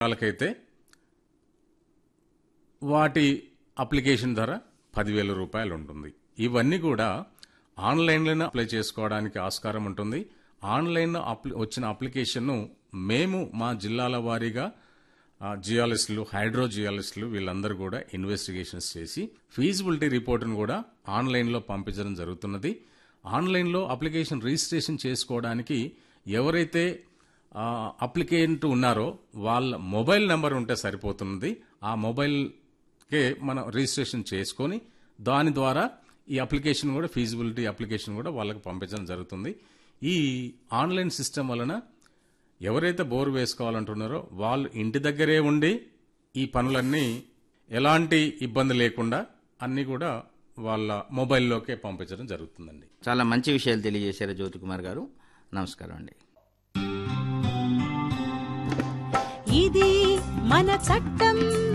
వాళ్ళకైతే వాటి అప్లికేషన్ ధర పదివేల రూపాయలు ఉంటుంది ఇవన్నీ కూడా ఆన్లైన్లోనే అప్లై చేసుకోవడానికి ఆస్కారం ఉంటుంది ఆన్లైన్లో అప్లి వచ్చిన అప్లికేషన్ను మేము మా జిల్లాల వారీగా ఆ, జియాలజిస్టులు హైడ్రో జియాలజిస్టులు వీళ్ళందరూ కూడా ఇన్వెస్టిగేషన్స్ చేసి ఫీజిబిలిటీ రిపోర్ట్ను కూడా ఆన్లైన్లో పంపించడం జరుగుతున్నది ఆన్లైన్లో అప్లికేషన్ రిజిస్ట్రేషన్ చేసుకోవడానికి ఎవరైతే ఆ, అప్లికెంట్ ఉన్నారో వాళ్ళ మొబైల్ నెంబర్ ఉంటే సరిపోతున్నది ఆ మొబైల్కే మనం రిజిస్ట్రేషన్ చేసుకొని దాని ద్వారా ఈ అప్లికేషన్ కూడా ఫీజిబిలిటీ అప్లికేషన్ కూడా వాళ్ళకి పంపించడం జరుగుతుంది ఈ ఆన్లైన్ సిస్టమ్ వలన ఎవరైతే బోర్ వేసుకోవాలంటున్నారో వాళ్ళు ఇంటి దగ్గరే ఉండి ఈ పనులన్నీ ఎలాంటి ఇబ్బంది లేకుండా అన్నీ కూడా వాళ్ళ మొబైల్లోకే పంపించడం జరుగుతుందండి చాలా మంచి విషయాలు తెలియజేశారు జ్యోతి కుమార్ గారు నమస్కారం అండి ఇది మన చట్టం